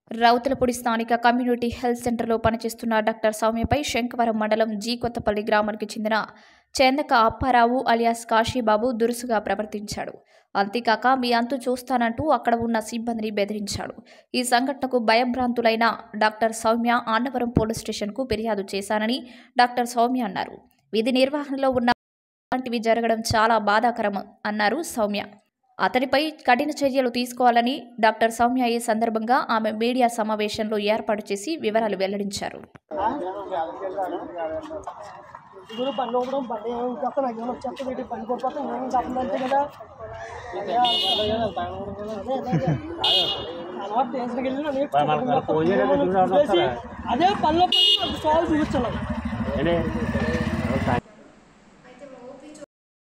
రౌతులపూడి స్థానిక community health సెంటర్లో పనిచేస్తున్న డాక్టర్ సౌమ్యపై శంకవరం మండలం జీ కొత్తపల్లి గ్రామానికి చెందిన చేందక అప్పారావు అలియాస్ కాశీబాబు దురుసుగా ప్రవర్తించాడు అంతేకాక మీ అంతు చూస్తానంటూ అక్కడ ఉన్న సిబ్బందిని బెదిరించాడు ఈ సంఘటనకు భయభ్రాంతులైన డాక్టర్ సౌమ్య అన్నవరం పోలీస్ స్టేషన్కు ఫిర్యాదు చేశానని డాక్టర్ సౌమ్య అన్నారు విధి నిర్వహణలో ఉన్న ఇలాంటివి జరగడం చాలా బాధాకరం అన్నారు సౌమ్య అతడిపై కఠిన చర్యలు తీసుకోవాలని డాక్టర్ సౌమ్య ఈ సందర్భంగా ఆమె మీడియా సమావేశంలో ఏర్పాటు చేసి వివరాలు వెల్లడించారు గురు బండి ఒకడం బండి ఏమి చెప్తా నాకు ఏమైనా చెత్త పెట్టి బండి కొట్టుకోవడం ఏమి చెప్పండి అంతే కదా అదే, అదే, అదే. అలవాటు దేశంకి వెళ్ళినా నేర్చుకుంటున్నా. చేసి అదే పనిలో పని నాకు సాల్వ్ చూపించాను అయితే మా ఓపీ చూ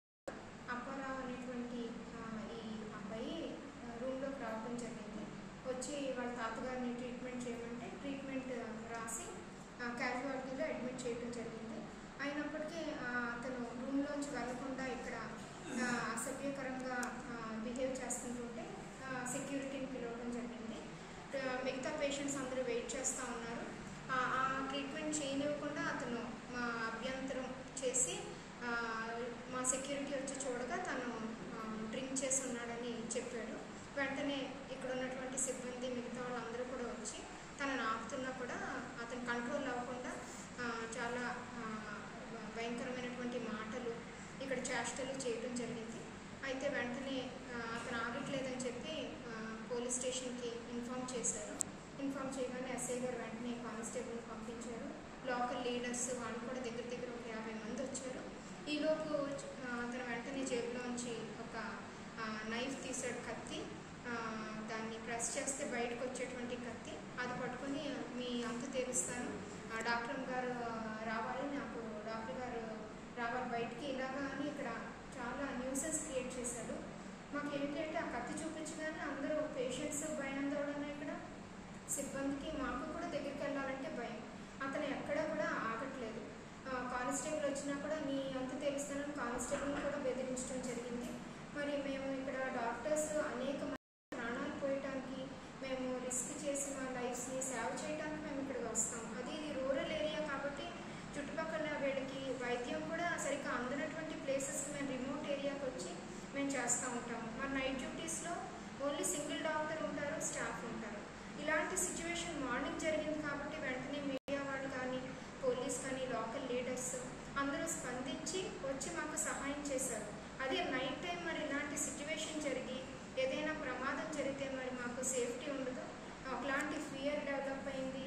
అప్పారావు అనేటువంటి ఆ, ఈ అబ్బాయి ఆ, రూమ్లోకి రావడం జరిగింది వచ్చి వాళ్ళ తాతగారిని ట్రీట్మెంట్ చేయమంటే ట్రీట్మెంట్ రాసి క్యాజువాలిటీలో అడ్మిట్ చేయడం జరిగింది అయినప్పటికీ ఆ, అతను రూమ్లోంచి వెళ్లకుండా ఇక్కడ ఆ, అసభ్యకరంగా బిహేవ్ చేస్తుంటుంటే సెక్యూరిటీని పిలవడం జరిగింది ఆ, మిగతా పేషెంట్స్ అందరూ వెయిట్ చేస్తూ ఉన్నారు ఆ ఆ ట్రీట్మెంట్ చేయనివ్వకుండా అతను మా అభ్యంతరం చేసి ఆ, మా సెక్యూరిటీ వచ్చి చూడగా తను డ్రింక్ చేసి ఉన్నాడని చెప్పాడు వెంటనే ఇక్కడ ఉన్నటువంటి సిబ్బంది మిగతా వాళ్ళందరూ కూడా వచ్చి తనను ఆపుతున్నా కూడా అతను కంట్రోల్ అవ్వకుండా ఆ, చాలా ఆ, భయంకరమైనటువంటి మాటలు ఇక్కడ చేష్టలు చేయడం జరిగింది అయితే వెంటనే ఆ, అతను ఆగట్లేదని చెప్పి ఆ, పోలీస్ స్టేషన్కి ఇన్ఫామ్ చేశారు ఇన్ఫామ్ చేయగానే ఎస్ఐ గారు వెంటనే కానిస్టేబుల్ పంపించారు లోకల్ లీడర్స్ వాళ్ళు కూడా దగ్గర దగ్గర ఒక యాభై మంది వచ్చారు ఈలోపు ఆ, అతను వెంటనే జేబులోంచి ఒక ఆ, నైఫ్ తీసాడు కత్తి ఆ, దాన్ని ప్రెస్ చేస్తే బయటకు వచ్చేటువంటి కత్తి అది పట్టుకొని మీ అంతు తీరుస్తాను ఆ, డాక్టర్ గారు ఆ, రావాలి నాకు డాక్టర్ గారు రావాలి బయటికి ఇలాగా అని ఇక్కడ చాలా న్యూసెన్స్ క్రియేట్ చేశాడు మాకు ఏంటంటే ఆ కత్తి చూపించగానే అందరూ పేషెంట్స్ భయాందోళన ఇక్కడ సిబ్బందికి మాకు కూడా దగ్గరికి వెళ్ళాలంటే భయం అతను ఎక్కడ కూడా ఆగట్లేదు ఆ, కానిస్టేబుల్ వచ్చినా కూడా నీ అంత తెలుస్తానని కానిస్టేబుల్ని కూడా బెదిరించడం జరిగింది మరి మేము ఇక్కడ డాక్టర్స్ అనేక మంది ప్రాణాలు పోయటానికి మేము రిస్క్ చేసి మా లైఫ్స్ని సేవ్ చేయడానికి మేము ఇక్కడికి వస్తాం అది ఇది రూరల్ ఏరియా కాబట్టి చుట్టుపక్కల వీళ్ళకి వైద్యం కూడా సరిగ్గా అందనటువంటి ప్లేసెస్కి మేము రిమోట్ ఏరియాకి వచ్చి మేము చేస్తూ ఉంటాము మా నైట్ డ్యూటీస్లో ఓన్లీ సింగిల్ డాక్టర్ ఉంటారు స్టాఫ్ ఉంటారు ఇలాంటి సిచ్యువేషన్ మార్నింగ్ జరిగింది కాబట్టి వెంటనే మీడియా వాళ్ళు కానీ పోలీస్ కానీ లోకల్ లీడర్స్ అందరూ స్పందించి వచ్చి మాకు సహాయం చేశారు అదే నైట్ టైం మరి ఇలాంటి సిచ్యువేషన్ జరిగి ఏదైనా ప్రమాదం జరిగితే మరి మాకు సేఫ్టీ ఉండదు ఒకలాంటి ఫియర్ డెవలప్ అయింది